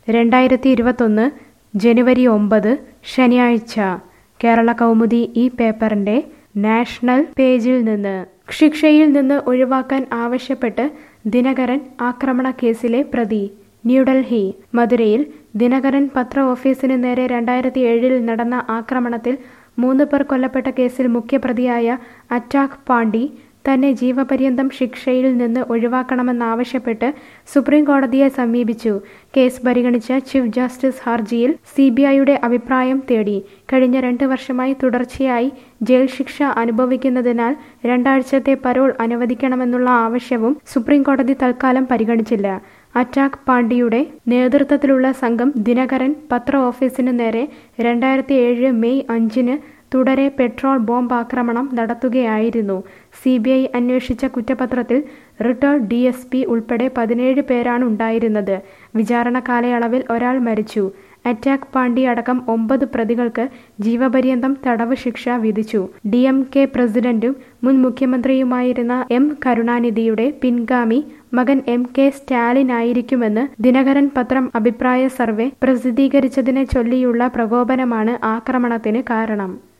രണ്ടായിരത്തി ഇരുപത്തൊന്ന് ജനുവരി ഒമ്പത് ശനിയാഴ്ച കേരള കൗമുദി ഈ പേപ്പറിന്റെ നാഷണൽ പേജിൽ നിന്ന് ശിക്ഷയിൽ നിന്ന് ഒഴിവാക്കാൻ ആവശ്യപ്പെട്ട് ദിനകരൻ ആക്രമണ കേസിലെ പ്രതി ന്യൂഡൽഹി മധുരയിൽ ദിനകരൻ പത്ര ഓഫീസിന് നേരെ രണ്ടായിരത്തി ഏഴിൽ നടന്ന ആക്രമണത്തിൽ മൂന്ന് പേർ കൊല്ലപ്പെട്ട കേസിൽ മുഖ്യപ്രതിയായ അറ്റാഖ് പാണ്ഡി തന്നെ ജീവപര്യന്തം ശിക്ഷയിൽ നിന്ന് ഒഴിവാക്കണമെന്നാവശ്യപ്പെട്ട് സുപ്രീം കോടതിയെ സമീപിച്ചു കേസ് പരിഗണിച്ച ചീഫ് ജസ്റ്റിസ് ഹർജിയിൽ സി ബി ഐയുടെ അഭിപ്രായം തേടി കഴിഞ്ഞ രണ്ട് വർഷമായി തുടർച്ചയായി ജയിൽ ശിക്ഷ അനുഭവിക്കുന്നതിനാൽ രണ്ടാഴ്ചത്തെ പരോൾ അനുവദിക്കണമെന്നുള്ള ആവശ്യവും സുപ്രീം കോടതി തൽക്കാലം പരിഗണിച്ചില്ല അറ്റാക്ക് പാണ്ഡ്യയുടെ നേതൃത്വത്തിലുള്ള സംഘം ദിനകരൻ പത്ര ഓഫീസിന് നേരെ രണ്ടായിരത്തി ഏഴ് മെയ് അഞ്ചിന് തുടരെ പെട്രോൾ ബോംബ് ആക്രമണം നടത്തുകയായിരുന്നു സി ബി ഐ അന്വേഷിച്ച കുറ്റപത്രത്തിൽ റിട്ടയർഡ് ഡി എസ് പി ഉൾപ്പെടെ പതിനേഴ് പേരാണ് ഉണ്ടായിരുന്നത് വിചാരണ കാലയളവിൽ ഒരാൾ മരിച്ചു അറ്റാക്ക് പാണ്ഡി അടക്കം ഒമ്പത് പ്രതികൾക്ക് ജീവപര്യന്തം തടവ് ശിക്ഷ വിധിച്ചു ഡി എം കെ പ്രസിഡന്റും മുൻ മുഖ്യമന്ത്രിയുമായിരുന്ന എം കരുണാനിധിയുടെ പിൻഗാമി മകൻ എം കെ സ്റ്റാലിനായിരിക്കുമെന്ന് ദിനകരൻ പത്രം അഭിപ്രായ സർവേ പ്രസിദ്ധീകരിച്ചതിനെ ചൊല്ലിയുള്ള പ്രകോപനമാണ് ആക്രമണത്തിന് കാരണം